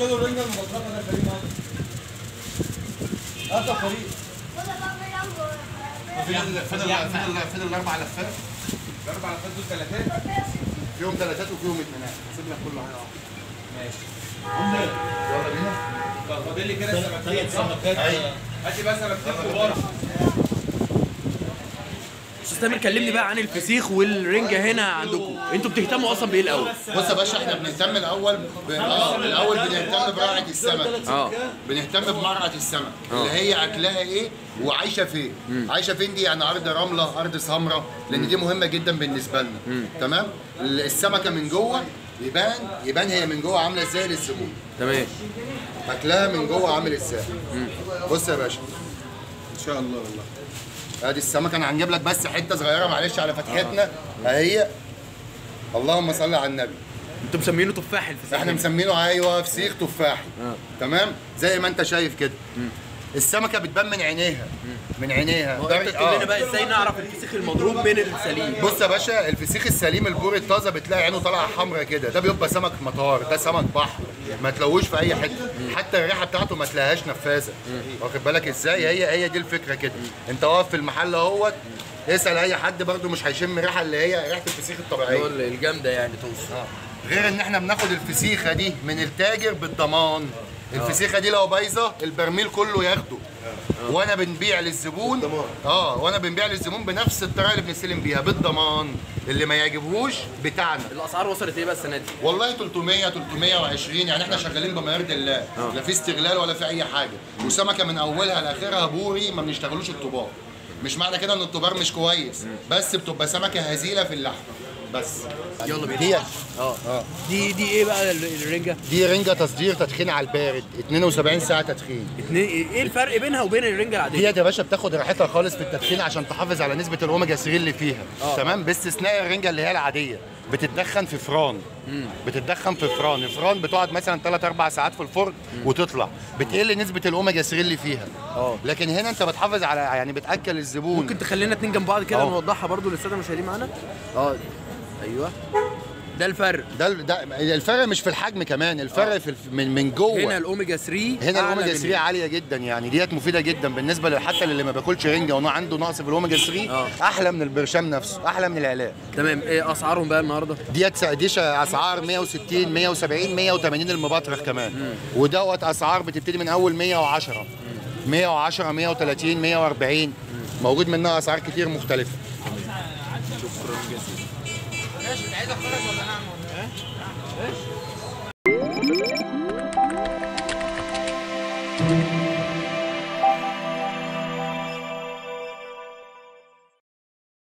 كيلو رنجة المبطرقة ده كريم هات يا فريق فضل فضل فضل فضل الاربع لفات الأربع لفات دول تلاتات فيهم ثلاثات وفيهم اثنينات هسيب لك كل حاجه ماشي يلا بينا طب فاضل لي كده سمكتين ثلاث سمكات أيوة. هات لي بقى سمكتين كبار استاذ تامر كلمني بقى عن الفسيخ والرنجه هنا عندكم انتوا بتهتموا اصلا بايه الاول بص يا باشا احنا بنهتم الاول ب... اه الاول بنهتم براعه السمك اه بنهتم بمرعى السمك اللي هي اكلها ايه وعايشه فين عايشه فين دي يعني ارض رمله ارض سمراء لان دي مهمه جدا بالنسبه لنا تمام السمكه من جوه يبان يبان هي من جوه عامله ازاي للزبون تمام اكلها من جوه عامل ازاي بص يا باشا إن شاء الله والله ادي السمكه انا هنجيب لك بس حته صغيره معلش على فتحتنا اهي اللهم صل على النبي انتوا مسمينه تفاح الفسيخ احنا مسمينه ايوه فسيخ تفاحي تمام زي ما انت شايف كده السمكه بتبان من عينيها من عينيها هو ده- انت تقول لنا آه. بقى ازاي نعرف الفسيخ المضروب من السليم بص يا باشا الفسيخ السليم البور الطازه بتلاقي عينه طالعه حمرا كده ده بيبقى سمك مطار ده سمك بحر ما تلاقوش في اي حته حتى الريحه بتاعته ما تلاقيهاش نفاذه واخد بالك ازاي هي هي دي الفكره كده انت واقف في المحل اهوت اسال اي حد برده مش هيشم ريحه اللي هي ريحه الفسيخ الطبيعيه هو الجامده يعني توصل غير ان احنا بناخد الفسيخه دي من التاجر بالضمان الفسيخه دي لو بايظه البرميل كله ياخده وانا بنبيع للزبون اه وانا بنبيع للزبون بنفس الطريقه اللي بنستلم بيها بالضمان اللي ما يعجبهوش بتاعنا الاسعار وصلت ايه بقى السنه دي والله 300 320 يعني احنا شغالين بما يرضي الله لا في استغلال ولا في اي حاجه وسمكه من اولها لاخرها بوري ما بنشتغلوش الطباق مش معنى كده ان الطبار مش كويس بس بتبقى سمكه هزيله في اللحم بس يلا بينا دي اه اه دي دي ايه بقى ال- الرنجه دي رنجة تصدير تدخين على البارد 72 ساعة تدخين اتنين ايه الفرق بينها وبين الرنجه العاديه ديت يا باشا بتاخد راحتها خالص في التدخين عشان تحافظ على نسبة الأوميجا 3 اللي فيها آه. تمام باستثناء الرنجة اللي هي العادية بتتدخن في فران بتتدخن في فران الفران بتقعد مثلا 3 4 ساعات في الفرن وتطلع بتقل نسبة الأوميجا 3 اللي فيها اه لكن هنا انت بتحافظ على يعني بتاكل الزبون ممكن تخلينا اتنين جنب بعض كده أهو. نوضحها برضو للساده المشاهدين معانا اه ايوه ده الفرق ده ده الفرق مش في الحجم كمان الفرق في الف- من من جوه هنا الاوميجا 3 هنا أعلى الاوميجا من 3 عاليه جدا يعني ديت مفيده جدا بالنسبه ل- حتى للي ما بياكلش رنجه وانه عنده نقص في الاوميجا 3 آه. احلى من البرشام نفسه احلى من العلاج تمام ايه اسعارهم بقى النهارده ديت س- دي ش- اسعار 160 170 180 المبطرخ كمان ودوت اسعار بتبتدي من اول 110 110 130 140 موجود منها اسعار كتير مختلفه ماشي